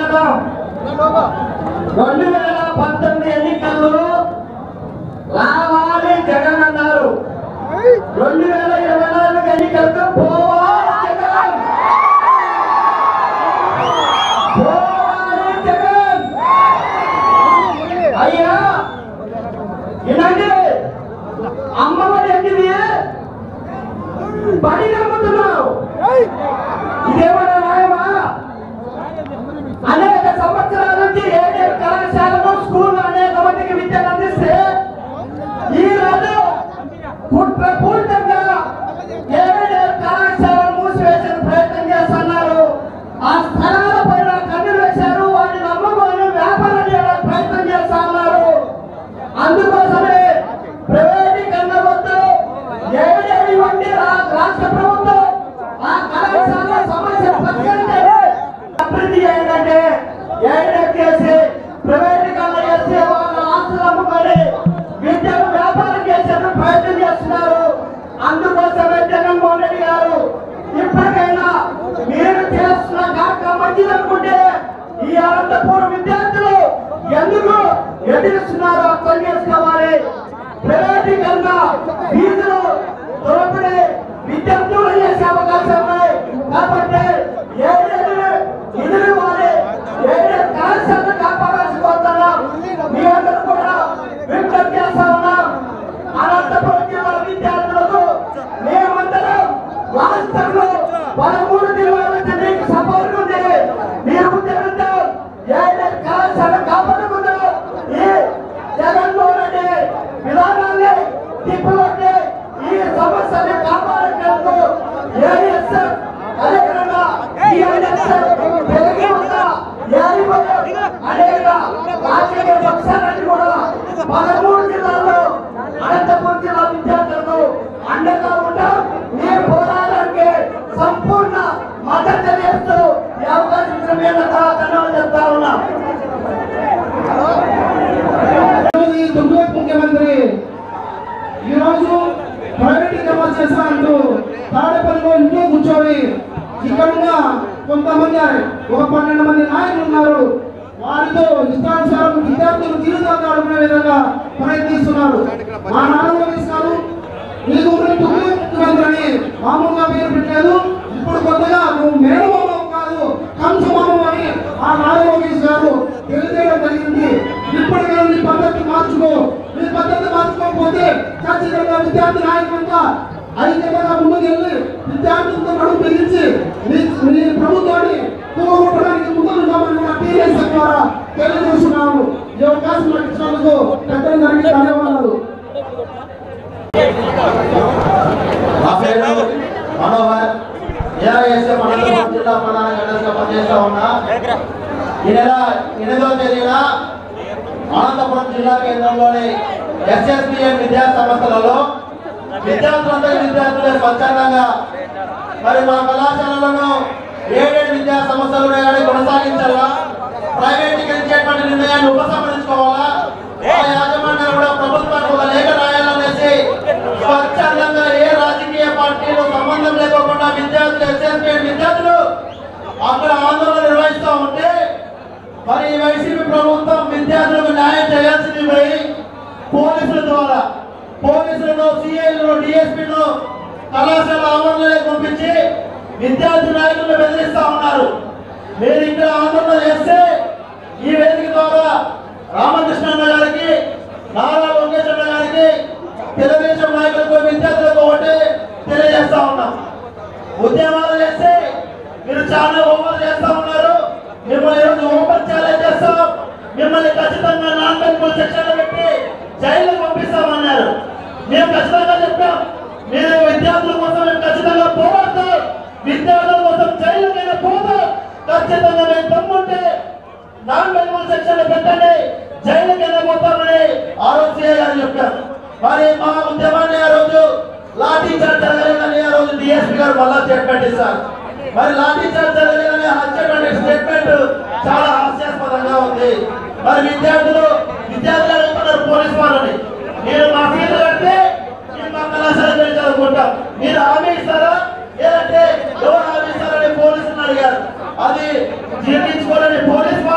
పోరాటం రెండు వేల పంతొమ్మిది ఎన్నికల్లో రావాలి జగన్ అన్నారు రెండు వేల ఇరవై నాలుగు ఎన్నికలకు పోవాలి జగన్ పోవాలి జగన్ అయ్యా వినండి అమ్మఒడి ఏంటిది బడి నమ్ముతున్నావు ఇదేమన్నా న్యాయమా అనేక సంవత్సరాల నుంచి ఏడేడు కళాశాలలో స్కూల్ అనేక మందికి విద్యను అందిస్తే ఈ రోజు కుట్ర పూర్తంగా ఏడేడు కళాశాలను మూసివేసిన ప్రయత్నం చేస్తున్నారు ఆ స్థలాల పైన కన్నులు వేశారు వాటిని నమ్ముకొని వ్యాపారం చేయడానికి ప్రయత్నం చేస్తా ఉన్నారు అందుకోసమే ప్రైవేటీకరణ వద్దు ఏడేడు ఇవ్వండి రా- రాష్ట్ర ప్రభుత్వం ఆ కళాశాల సమస్య పరిష్కరించండి అభివృద్ధి చేయాలంటే ఏడెక్ చేసి ప్రైవేటీకరణ చేసి వాళ్ళ ఆస్తులు అమ్ముకొని విద్యను వ్యాపారం చేసేందుకు ప్రయత్నం చేస్తున్నారు అందుకోసమే జగన్మోహన్ రెడ్డి గారు ఇప్పటికైనా మీరు చేస్తున్న కార్యక్రమం మంచిదనుకుంటే ఈ అనంతపురం విద్యార్థులు ఎందుకు ఎదిరిస్తున్నారో అర్థం చేసుకోవాలి ప్రైవేటీకరణ ఫీజులు దోపిడీ విద్యార్థులు చేసే అవకాశం ఉన్నాయి కాబట్టి ఏడేడు నిధులు ఇవ్వాలి ఏడేడు కళాశాలను కాపాడాల్సి పోతున్నాం మీ అందరూ కూడా విజ్ఞప్తి చేస్తా ఉన్నాం అనంతపురం జిల్లా విద్యార్థులకు మేమందరం రాష్ట్రంలో పదమూడు జిల్లాల నుంచి మీకు సపోర్ట్ ఉంది మీరు ఉద్యమంతో ఏడేడు కళాశాల కాపాడుకుందాం ఈ జగన్మోహన్ రెడ్డి విధానాన్ని తిప్పబట్టి ఈ సమస్యని కాపాడేందుకు ఏఎస్ఎఫ్ అదేవిధంగా టీఎన్ఎస్ఎఫ్ తెలుగు యువత, ఏఐవైఎఫ్ అనేక రాజకీయ పక్షాలన్నీ కూడా పదమూడు జిల్లాల్లో అనంతపురం జిల్లా విద్యార్థులకు అండగా ఉంటాం ఈ పోరాటానికి సంపూర్ణ మద్దతు తెలియజేస్తూ ఈ అవకాశం ఇచ్చిన మీ అందరికీ ధన్యవాదాలు చెప్తా ఉన్నాం ఈ దుర్గోత్ ముఖ్యమంత్రి ఈ రోజు ప్రైవేటీకరణ చేస్తా అంటూ తాడేపల్లిలో ఇంట్లో కూర్చొని ఇక్కడ ఉన్న కొంతమంది ఒక పన్నెండు మంది నాయకులు ఉన్నారు వారితో ఇష్టానుసారం విద్యార్థులు జీవితాలు ఆడుకునే విధంగా ప్రయత్నిస్తున్నారు మా నాన్న గారు నీకు దుర్గోత్ ముఖ్యమంత్రి అని మామూలుగా పేరు పెట్టలేదు ఇప్పుడు కొత్తగా నువ్వు మేనమామ కాదు కంసమామం అని ఆ నాగలోకేష్ గారు తెలియజేయడం జరిగింది ఇప్పటికైనా నీ పద్ధతి మార్చుకో నీ పద్ధతి మార్చుకోకపోతే ఖచ్చితంగా విద్యార్థి నాయకులంతా ఐక్యతగా ముందుకు వెళ్ళి విద్యార్థులతో నడుము బిగించి నీ నీ ప్రభుత్వాన్ని కూడగొట్టడానికి ముందున్నామని కూడా టీఎస్ ద్వారా తెలియజేస్తున్నాము ఈ అవకాశం నాకు ఇచ్చినందుకు పెద్దలు గారికి ధన్యవాదాలు నా పేరు మనోహర్ ఏఐఎస్ఎఫ్ అనంతపురం జిల్లా ప్రధాన కార్యదర్శిగా పనిచేస్తా ఉన్నా ఈ నెల ఎనిమిదవ తేదీన అనంతపురం జిల్లా కేంద్రంలోని ఎస్ఎస్బిఎన్ విద్యా సంస్థలలో విద్యార్థులందరూ విద్యార్థులే స్వచ్ఛందంగా మరి మా కళాశాలలను ఏడేడు విద్యా సంస్థలు కానీ కొనసాగించాలా ప్రైవేటీకరించేటువంటి నిర్ణయాన్ని ఉపసంహరించుకోవాలా ఆ యాజమాన్యాలు కూడా ప్రభుత్వానికి ఒక లేఖ రాయాలనేసి స్వచ్ఛందంగా ఏ రాజకీయ పార్టీలు సంబంధం లేకోకుండా విద్యార్థులు ఎస్ఎస్పీ విద్యార్థులు అక్కడ ఆందోళన నిర్వహిస్తూ ఉంటే మరి ఈ వైసీపీ ప్రభుత్వం విద్యార్థులకు న్యాయం చేయాల్సింది పోయి పోలీసుల ద్వారా పోలీసులను సిఐలను డిఎస్పీలను కళాశాల ఆవరణలోకి పంపించి విద్యార్థి నాయకులను బెదిరిస్తా ఉన్నారు మీరు ఇక్కడ ఆందోళన చేస్తే ఈ వేదిక ద్వారా రామకృష్ణ అన్న గారికి నారా లోకేష్ అన్న గారికి తెలుగుదేశం నాయకులకు విద్యార్థులకు ఒకటి తెలియజేస్తా ఉన్నాం ఉద్యమాలు చేస్తే మీరు చాలా ఓవర్ చేస్తా ఉన్నారు మిమ్మల్ని ఈరోజు ఓపెన్ ఛాలెంజ్ చేస్తాం మిమ్మల్ని ఖచ్చితంగా నాన్ బెనిఫిట్ సెక్షన్ పెట్టి జైలు పంపిస్తామన్నారు మేము ఖచ్చితంగా చెప్పాం మీరు విద్యార్థుల కోసం మేము ఖచ్చితంగా పోరాడతాం విద్యార్థుల కోసం జైలుకైనా పోతాం ఖచ్చితంగా మేము దమ్ముంటే నాన్ బెనిఫిట్ సెక్షన్ పెట్టండి జైలుకైనా పోతామని ఆ రోజు సీఏ గారు చెప్పారు మరి మా ఉద్యమాన్ని ఆ రోజు లాఠీ చార్జ్ జరగలేదని ఆ రోజు డిఎస్పీ గారు మళ్ళా స్టేట్మెంట్ ఇస్తారు మరి లాఠీ చార్జ్ జరగలేదని వచ్చేటువంటి స్టేట్మెంట్ చాలా హాస్యాస్పదంగా ఉంది మరి విద్యార్థులు విద్యార్థులు అడుగుతున్నారు పోలీస్ వారిని మీరు మా ఫీజు కడితే మేము మా కళాశాల వెళ్ళి చదువుకుంటాం మీరు హామీ ఇస్తారా లేదంటే ఎవరు హామీ ఇస్తారని పోలీసులు అడిగారు అది జీర్ణించుకోలేని పోలీస్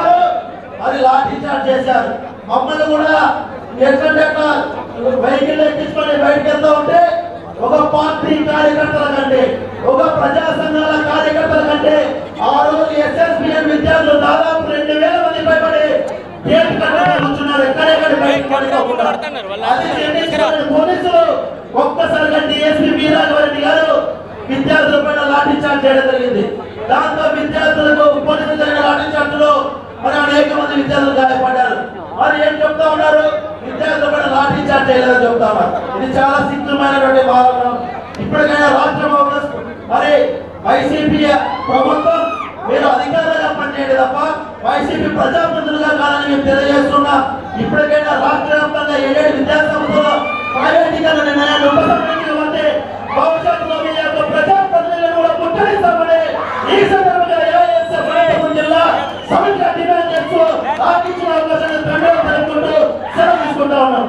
మరి లాఠీ చార్జ్ చేశారు మమ్మల్ని కూడా ఎట్లంటే అట్లా వెహికల్ ఎక్కించుకొని బయటకు వెళ్తా ఉంటే ఒక పార్టీ కార్యకర్తల కంటే ఒక ప్రజా సంఘాల కార్యకర్తల కంటే ఆ రోజు ఎస్ఎస్బిఎన్ విద్యార్థులు దాదాపు రెండు వేల మంది భయపడి గేట్ కట్టుకొని కూర్చున్నారు ఎక్కడెక్కడ బయటకు పడుకోకుండా అది చేయించుకున్న పోలీసులు ఒక్కసారిగా డిఎస్పీ వీరాఘవరెడ్డి గారు విద్యార్థుల పైన లాఠీ చార్జ్ చేయడం జరిగింది దాంతో విద్యార్థులకు పోలీసులు జరిగిన లాఠీ చార్జ్లో మరి అనేక మంది విద్యార్థులు గాయపడ్డారు మరి ఏం చెప్తా ఉన్నారు విద్యార్థుల పైన లాఠీ చార్జ్ చేయలేదని చెప్తా ఉన్నారు ఇది చాలా సిగ్గుమైనటువంటి భావన ఇప్పటికైనా రాష్ట్ర కాంగ్రెస్ మరి వైసీపీ ప్రభుత్వం మీరు అధికారులుగా పనిచేయండి తప్ప వైసీపీ ప్రజాప్రతినిధులుగా కాదని మేము తెలియజేస్తున్నా ఇప్పటికైనా రాష్ట్ర వ్యాప్తంగా ఏడేడు విద్యాసంస్థలు ప్రైవేటీకరణ నిర్ణయాన్ని ఉపసంహరించకపోతే భవిష్యత్తులో మీ యొక్క ప్రజాప్రతినిధులను కూడా ముట్టడిస్తామని ఈ సందర్భంగా ఏఐఎస్ఎఫ్ అనంతపురం జిల్లా సమితిగా డిమాండ్ చేస్తూ నాకు ఇచ్చిన అవకాశాన్ని ధన్యవాదాలు తెలుపుకుంటూ సెలవు తీసుకుంటా ఉన్నాం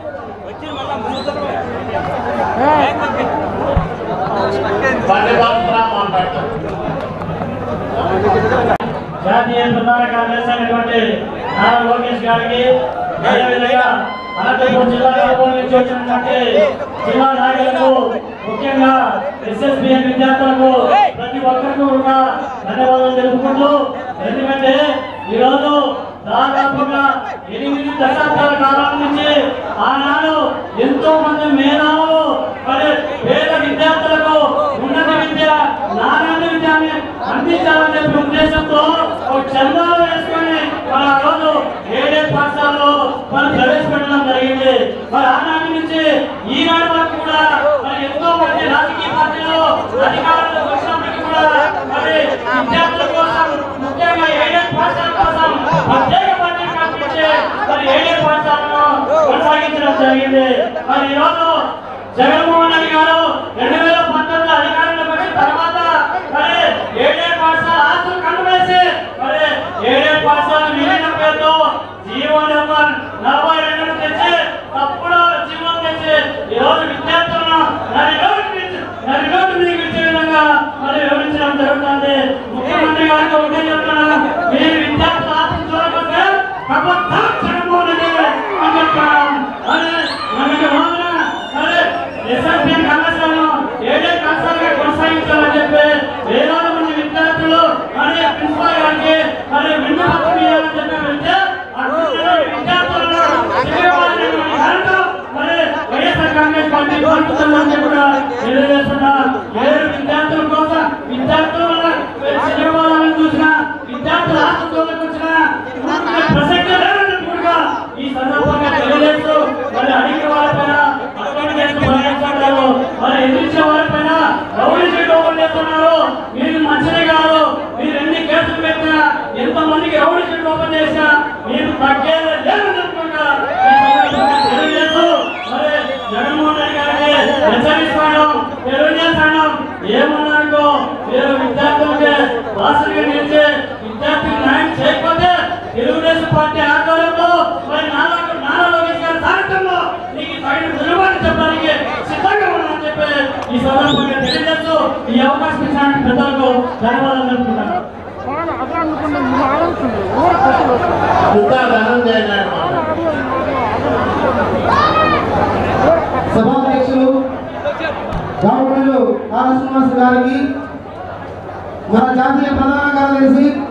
బండి బాబురావు మాట్లాడతారు జాతీయ ప్రధాన కార్యదర్శి అయినటువంటి నారా లోకేష్ గారికి అదేవిధంగా అనంతపురం జిల్లా నలుమూల నుంచి వచ్చినటువంటి జిల్లా నాయకులకు ముఖ్యంగా ఎస్ఎస్బిఎన్ విద్యార్థులకు ప్రతి ఒక్కరికి కూడా ధన్యవాదాలు తెలుపుకుంటూ ఎందుకంటే ఈరోజు దాదాపుగా ఎనిమిది దశాబ్దాల కాలం నుంచి ఆనాడు ఎంతో మంది మేధావులు మరి పేద విద్యార్థులకు ఉన్నత విద్య నాణ్యత విద్యని అందించాలని చెప్పి ఉద్దేశంతో ఒక చందాలు వేసుకొని మరి ఆ రోజు ఏడే పాఠశాలలో మరి ప్రవేశపెట్టడం జరిగింది మరి ఆనాటి నుంచి ఈనాడు వరకు కూడా మరి ఎంతో మంది రాజకీయ పార్టీలు అధికారులు వచ్చినప్పటికీ కూడా మరి విద్యార్థుల కోసం ముఖ్యంగా ఏడే పాఠశాల కోసం ప్రత్యేక పార్టీ కల్పించి మరి ఏడే పాఠశాలను కొనసాగించడం జరిగింది మరి ఈరోజు జగన్మోహన్ రెడ్డి గారు రెండు వేల పంతొమ్మిది అధికారంలోకి వచ్చిన తర్వాత మరి ఏడే పాఠశాల ఆస్తులు కనుమేసి మరి ఏడే పాఠశాల విలీనం పేరుతో జీవో నెంబర్ నలభై రెండు తెచ్చి తప్పుడు జీవో తెచ్చి ఈ రోజు విద్యార్థులను నరి రోడ్డు మీద- నరి రోడ్డు మీదకి వచ్చే విధంగా మరి వివరించడం జరుగుతుంది ముఖ్యమంత్రి గారికి ఒకటే చెప్తున్నా మీరు విద్యార్థుల ఆస్తులు చూడకపోతే ప్రభుత్వం జగన్మోహన్ రెడ్డి అని చెప్తున్నాం మరి మనకి మాత్రం మరి ఎస్ఎస్పీ కళాశాలను ఏడే కళాశాలగా కొనసాగించాలని చెప్పి వేలాది మంది విద్యార్థులు మరి ప్రిన్సిపాల్ గారికి మరి విన్నపత్రం ఇవ్వాలని చెప్పి వెళ్తే అటువంటి విద్యార్థులను తిరిగివ్వాలని అనడం మరి వైఎస్ఆర్ కాంగ్రెస్ పార్టీ కోరుతుందని చెప్పి కూడా తెలియజేస్తున్నా ఏడు విద్యార్థుల కోసం విద్యార్థులను తిరిగివ్వాలని చూసిన విద్యార్థుల ఆశతోలకు వచ్చిన ప్రసక్తి లేదని కూడా ఈ సందర్భంగా తెలియజేస్తూ మరి అడిగిన వారిపైన అటువంటి కేసులు బనాయిస్తున్నారు మరి ఎదిరించిన వారిపైన రౌడీ షీట్ ఓపెన్ చేస్తున్నారు మీరు మంచిది కాదు మీరు ఎన్ని కేసులు పెట్టినా ఎంత మందికి రౌడీ షీట్ ఓపెన్ చేసినా మీరు తగ్గేదే లేదని చెప్పుకుంటా ఈ సందర్భంగా తెలియజేస్తూ మరి జగన్మోహన్ రెడ్డి గారికి హెచ్చరిస్తాను తెలియజేస్తాను ఏమన్నారో మీరు విద్యార్థులకి భాషగా నిలిచి విద్యార్థులకు న్యాయం చేయకపోతే తెలుగుదేశం పార్టీ ఆధ్వర్యంలో మరి నారా నారా లోకేష్ గారి సారథ్యంలో నీకు తగిన నిలబడి చెప్పడానికి సిద్ధంగా ఉన్నానని చెప్పి ఈ సందర్భంగా తెలియజేస్తూ ఈ అవకాశం ఇచ్చిన పెద్దలకు ధన్యవాదాలు తెలుపుతున్నాను ఇంకా ధనంజయ నాయుడు మాట్లాడతారు సభాధ్యక్షులు రామపల్లి ఆర్ శ్రీనివాస్ గారికి మన జాతీయ ప్రధాన కార్యదర్శి